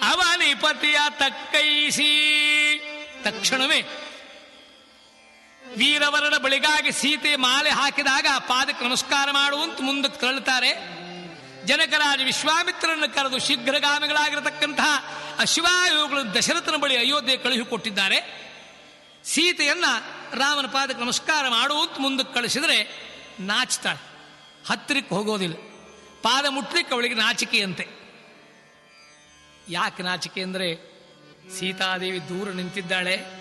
ಅವನಿಪತಿಯ ತಕ್ಕೈಸಿ ತಕ್ಷಣವೇ ವೀರವರನ ಬಳಿಗಾಗಿ ಸೀತೆ ಮಾಲೆ ಹಾಕಿದಾಗ ಪಾದಕ್ಕೆ ನಮಸ್ಕಾರ ಮಾಡುವಂತ ಮುಂದಕ್ಕೆ ತಳ್ಳುತ್ತಾರೆ ಜನಕರಾಜ ವಿಶ್ವಾಮಿತ್ರರನ್ನು ಕರೆದು ಶೀಘ್ರಗಾಮಿಗಳಾಗಿರತಕ್ಕಂತಹ ಅಶ್ವಾಯುಗಳು ದಶರಥನ ಬಳಿ ಅಯೋಧ್ಯೆ ಕಳುಹಿಕೊಟ್ಟಿದ್ದಾರೆ ಸೀತೆಯನ್ನ ರಾಮನ ಪಾದಕ್ಕೆ ನಮಸ್ಕಾರ ಮಾಡುವಂತ ಮುಂದಕ್ಕೆ ಕಳಿಸಿದರೆ ನಾಚ್ತಾಳೆ ಹತ್ತಿರಕ್ಕೆ ಹೋಗೋದಿಲ್ಲ ಪಾದ ಮುಟ್ಲಿಕ್ಕೆ ಅವಳಿಗೆ ನಾಚಿಕೆಯಂತೆ ಯಾಕೆ ನಾಚಿಕೆ ಅಂದರೆ ಸೀತಾದೇವಿ ದೂರ ನಿಂತಿದ್ದಾಳೆ